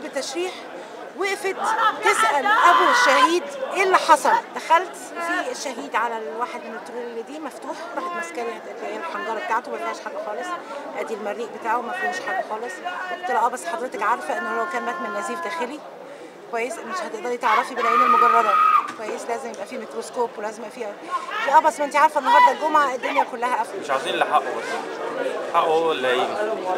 التشريح وقفت تسال ابو الشهيد ايه اللي حصل دخلت في الشهيد على الواحد من الترول دي مفتوح راحت ماسكه لي هتلاقي الحنجره بتاعته ما فيهاش حاجه خالص ادي المريء بتاعه ما فيهوش حاجه خالص قلت لها اه بس حضرتك عارفه انه لو كان مات من نزيف داخلي كويس مش هتقدري تعرفي بالعين المجرده كويس لازم يبقى في ميكروسكوب ولازم يبقى في اه بس ما انت عارفه النهارده الجمعه الدنيا كلها قافله مش عاوزين لحقه بس حقه هو اللي هيجي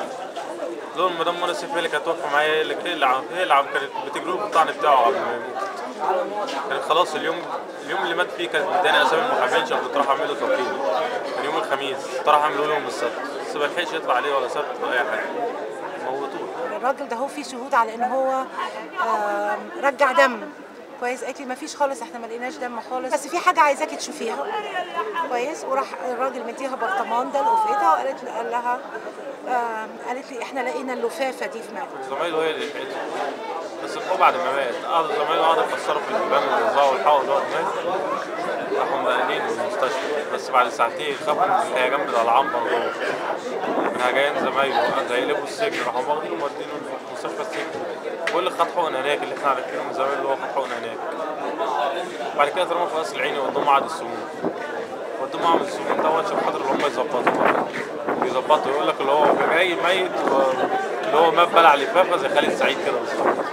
لون مدام منى سيف هي اللي كانت واقفه معايا هي اللي هي اللي عم هي اللي عم كانت بتجري له الطعن بتاعه قبل ما يموت كانت خلاص اليوم اليوم اللي مات فيه كانت مداني اسامي المحامين عشان كنت رايح اعمل له توكيل كان يوم الخميس كنت رايح اعمله لهم السبت بس ما لحقش يطلع عليه ولا سبت ولا اي حاجه موتوه الراجل ده هو في شهود على ان هو آم، رجع دم كويس قالت لي ما فيش خالص احنا ما لقيناش دم خالص بس في حاجه عايزاكي تشوفيها كويس وراح الراجل مديها برطمان ده لقفتها وقالت قال لها آم، قالت لي احنا لقينا اللفافه دي في معدة زمايله هي اللي لحقته بس هو بعد ما مات قعدوا زمايله قعدوا يكسروا في البيبان والرزاق والحقوا ده مات راحوا منقلينه المستشفى بس بعد ساعتين خافوا من الهيجان بتاع العنبر جوه من جايين زمايله زي لبوا السجن راحوا واخدينه مودينه مستشفى السجن واللي خد حقن هناك اللي احنا عارفينه من زمايله اللي هو خد حقن هناك بعد كده اترمى في قصر العيني ودوه معهد السموم ودوه معهد السموم دوت عشان خاطر اللي هم يظبطوه بقى يظبطوا يقول لك اللي هو جاي ميت و- اللي هو مات بلع لفافه زي خالد سعيد كده بالظبط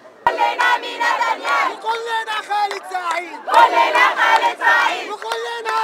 كلنا من نتنياهو وكلنا خالد سعيد كلنا خالد سعيد وكلنا